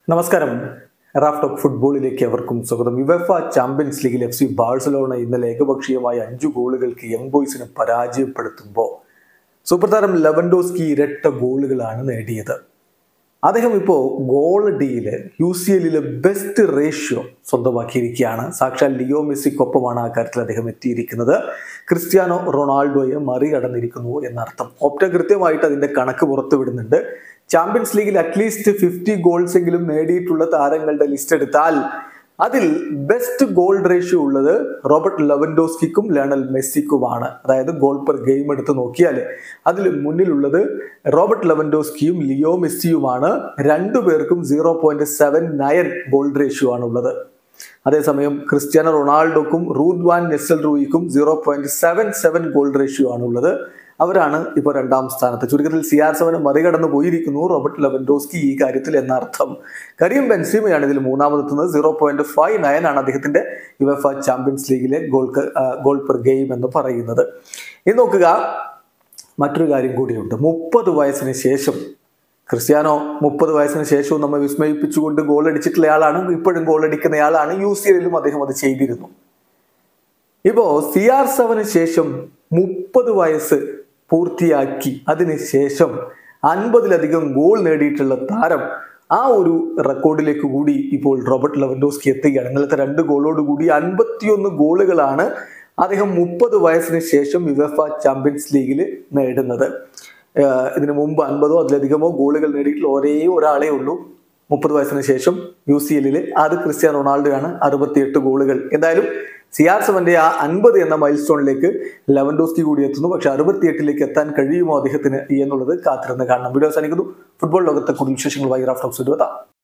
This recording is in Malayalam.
നമസ്കാരം റാഫ്റ്റ് ഓഫ് ഫുട്ബോളിലേക്ക് അവർക്കും സ്വാഗതം യുവഫ ചാമ്പ്യൻസ് ലീഗിൽ എഫ് സി ബാഴ്സലോണ ഇന്നലെ ഏകപക്ഷീയമായ അഞ്ചു ഗോളുകൾക്ക് യങ് ബോയ്സിനെ പരാജയപ്പെടുത്തുമ്പോൾ സൂപ്പർ താരം ലെവൻഡോസ്കി ഇരട്ട ഗോളുകളാണ് നേടിയത് അദ്ദേഹം ഇപ്പോൾ ഗോൾ ഡിയില് യു സി എല്ലിലെ ബെസ്റ്റ് റേഷ്യോ സ്വന്തമാക്കിയിരിക്കുകയാണ് സാക്ഷാൽ ലിയോ മെസ്സിക്കൊപ്പമാണ് ആ കാര്യത്തിൽ അദ്ദേഹം എത്തിയിരിക്കുന്നത് ക്രിസ്ത്യാനോ റൊണാൾഡോയെ മറികടന്നിരിക്കുന്നു എന്നർത്ഥം ഒപ്റ്റ കൃത്യമായിട്ട് അതിന്റെ കണക്ക് പുറത്തുവിടുന്നുണ്ട് ചാമ്പ്യൻസ് ലീഗിൽ അറ്റ്ലീസ്റ്റ് ഫിഫ്റ്റി ഗോൾസ് എങ്കിലും നേടിയിട്ടുള്ള താരങ്ങളുടെ ലിസ്റ്റ് എടുത്താൽ അതിൽ ബെസ്റ്റ് ഗോൾ റേഷ്യോ ഉള്ളത് റോബർട്ട് ലെവൻഡോസ്കിക്കും ലയണൽ മെസ്സിക്കുമാണ് അതായത് ഗോൾ പെർ ഗെയിം എടുത്ത് നോക്കിയാൽ അതിൽ മുന്നിലുള്ളത് റോബർട്ട് ലെവൻഡോസ്കിയും ലിയോ മെസ്സിയുമാണ് രണ്ടുപേർക്കും zero point seven nine goal ratio ആണ് ഉള്ളത് അതേസമയം ക്രിസ്ത്യാനോ റൊണാൾഡോക്കും റൂദ് വാൻ നെസൽ റൂയിക്കും zero point seven seven goal ratio ആണ് ഉള്ളത് അവരാണ് ഇപ്പോൾ രണ്ടാം സ്ഥാനത്ത് ചുരുക്കത്തിൽ സി ആർ സെവനെ മറികടന്ന് പോയിരിക്കുന്നു റോബർട്ട് ലെവൻഡോസ്കി ഈ കാര്യത്തിൽ എന്നർത്ഥം കരീം ബെൻസീമയാണ് ഇതിൽ മൂന്നാമതെത്തുന്നത് സീറോ പോയിന്റ് ഫൈവ് നയൻ ആണ് അദ്ദേഹത്തിന്റെ യുവഫ ചാമ്പ്യൻസ് ലീഗിലെ ഗോൾ ഗോൾ പെർ ഗെയിം എന്ന് പറയുന്നത് ഇത് നോക്കുക മറ്റൊരു കാര്യം കൂടിയുണ്ട് മുപ്പത് വയസ്സിന് ശേഷം ക്രിസ്ത്യാനോ മുപ്പത് വയസ്സിന് ശേഷവും നമ്മെ വിസ്മയിപ്പിച്ചുകൊണ്ട് ഗോൾ അടിച്ചിട്ടുള്ളയാളാണ് ഇപ്പോഴും ഗോൾ അടിക്കുന്നയാളാണ് യു സി എല്ലിലും അദ്ദേഹം അത് ചെയ്തിരുന്നു ഇപ്പോ സി ആർ സെവന് ശേഷം മുപ്പത് വയസ്സ് പൂർത്തിയാക്കി അതിന് ശേഷം അൻപതിലധികം ഗോൾ നേടിയിട്ടുള്ള താരം ആ ഒരു റെക്കോർഡിലേക്ക് കൂടി ഇപ്പോൾ റോബർട്ട് ലെവൻഡോസ്കി എത്തുകയാണ് ഇന്നലത്തെ രണ്ട് ഗോളോട് കൂടി അൻപത്തിയൊന്ന് ഗോളുകളാണ് അദ്ദേഹം മുപ്പത് വയസ്സിന് ശേഷം യുവഫ ചാമ്പ്യൻസ് ലീഗിൽ നേടുന്നത് ഏഹ് ഇതിനു മുമ്പ് അൻപതോ അതിലധികമോ ഗോളുകൾ നേടിയിട്ടുള്ള ഒരേ ഒരാളേ ഉള്ളൂ മുപ്പത് വയസ്സിന് ശേഷം യു സി എല്ലിൽ അത് ക്രിസ്ത്യാനോ റൊണാൾഡോ ആണ് അറുപത്തിയെട്ട് ഗോളുകൾ എന്തായാലും സി ആർ സെവന്റെ ആ അൻപത് എന്ന മൈൽ സ്റ്റോണിലേക്ക് ലെവൻഡോസ്കി കൂടി എത്തുന്നു പക്ഷെ അറുപത്തിയെട്ടിലേക്ക് എത്താൻ കഴിയുമോ അദ്ദേഹത്തിന് എന്നുള്ളത് കാത്തിരുന്ന് കാണണം വീഡിയോ അവസാനിക്കുന്നു ഫുട്ബോൾ ലോകത്തെ കൂടുതൽ വിശേഷങ്ങളുമായി റാഫ്റ്റോക്സ് എത്താം